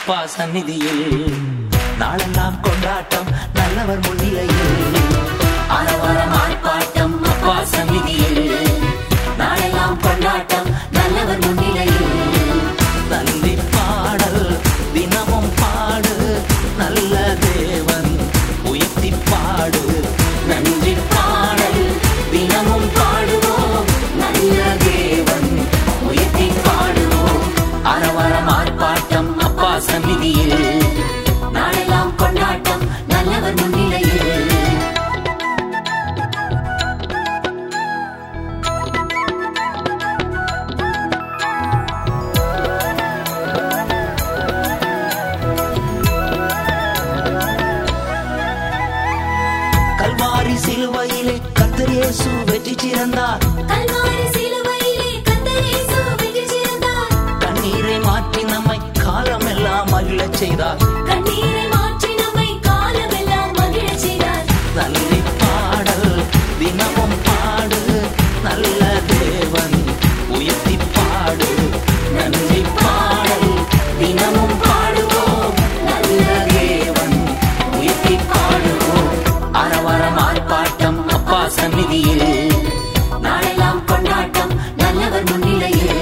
அப்பா சந்நிதியில் நாளெல்லாம் கொண்டாட்டம் நல்லவர் முன்னிலையில் ஆரவாரம் ஆர்ப்பாட்டம் அப்பா சந்நிதியில் நாளெல்லாம் கொண்டாட்டம் நல்லவர் முன்னிலையில் நன்றி பாடல் தினமும் பாடு நல்ல தேவன் உயர்த்தி பாடு நன்றி பாடல் தினமும் பாடுவோம் நல்ல தேவன் உயர்த்தி பாடுவோம் அரவரம் ஆர்ப்பாட்டம் அப்பா சந்நிதியில் நாளெல்லாம் கொண்டாட்டம் நல்லவர் முன்னிலையில் கல்வாரி சிலுவையிலே கர்த்தர் இயேசு வெற்றி சிறந்தார் கல்வாரி சிலுவையிலே கர்த்தர் இயேசு வெற்றி சிறந்தார். கண்ணீரை மாற்றி நம்மை காலமெல்லாம் மகிழச் செய்தார் கண்ணீரை மாற்றி நம்மை காலமெல்லாம் மகிழச் செய்தார். நன்றி பாடல் தினமும் பாடு நல்ல தேவன் உயர்த்தி பாடு நன்றி பாடல் தினமும் பாடுவோம் நல்ல தேவன் உயர்த்தி பாடுவோம் அரவரம் ஆர்ப்பாட்டம் அப்பா சந்நிதியில் நாளெல்லாம் கொண்டாட்டம் நல்லவர் முன்னிலையில்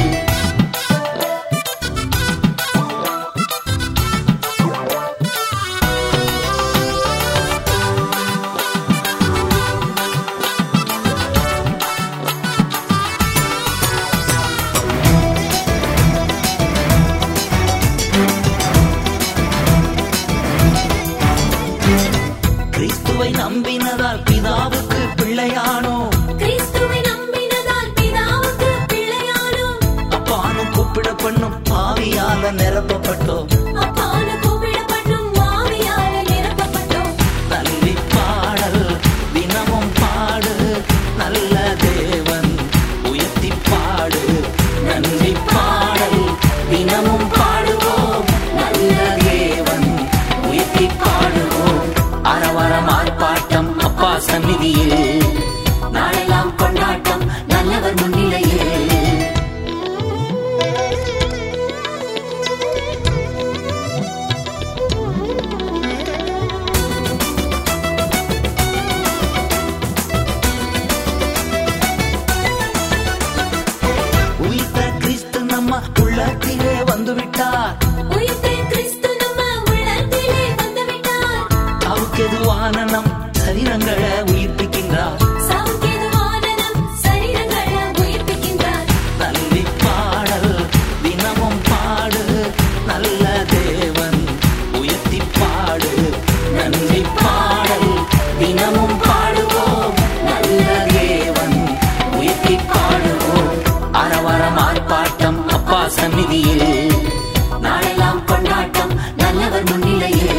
கிறிஸ்துவை நம்பினதால் பிதாவுக்கு பிள்ளையானோ கிறிஸ்துவை நம்பினதால் பிதாவுக்கு பிள்ளையானோம். அப்பானும் கூப்பிடப்பண்ணும் பாவியால நிரப்பப்பட்டோம் அப்பானு கூப்பிடப்பட்டும் ஆவியாலே நிரப்பப்பட்டோம். நன்றி பாடல் தினமும் பாடு நல்ல தேவன் உயர்த்தி பாடு நன்றி பாடல் தினமும் பாடுவோம் நல்ல தேவன் உயர்த்தி பாடுவோம் அரவரம் ஆர்ப்பாட்டம் அப்பா சந்நிதியில் நாளெல்லாம் கொண்டாட்டம் நல்லவர் முன்னிலையில் உயிர்த்த கிறிஸ்து நம்ம உள்ளத்திலே வந்துவிட்டார் உயிர்த்த கிறிஸ்து நம்ம உள்ளத்திலே வந்துவிட்டார். அவருக்கெதுவான நம் சரீரங்களை உயிர்ப்பிக்கின்றார் சாவுக்கேதுவான நம் சரீரங்களை உயிர்ப்பிக்கின்றார். நன்றி பாடல் தினமும் பாடு நல்ல தேவன் உயர்த்தி பாடு நன்றி பாடல் தினமும் பாடுவோம் நல்ல தேவன் உயர்த்தி பாடுவோம் அரவரம் ஆர்ப்பாட்டம் அப்பா சந்நிதியில் நாளெல்லாம் கொண்டாட்டம் நல்லவர் முன்னிலையில்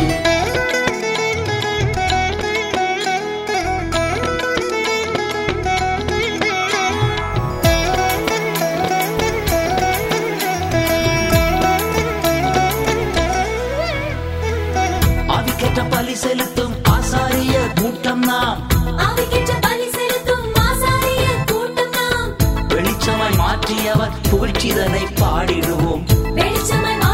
ஆவிக்கேற்ற பலி செலுத்தும் ஆசாரிய கூட்டம் நாம் ஆவிக்கேற்ற பலி செலுத்தும் ஆசாரியர் கூட்டம் நாம். வெளிச்சமாய் மாற்றியவர் புகழ்ச்சிதனை பாடிடுவோம் வெளிச்சமாய்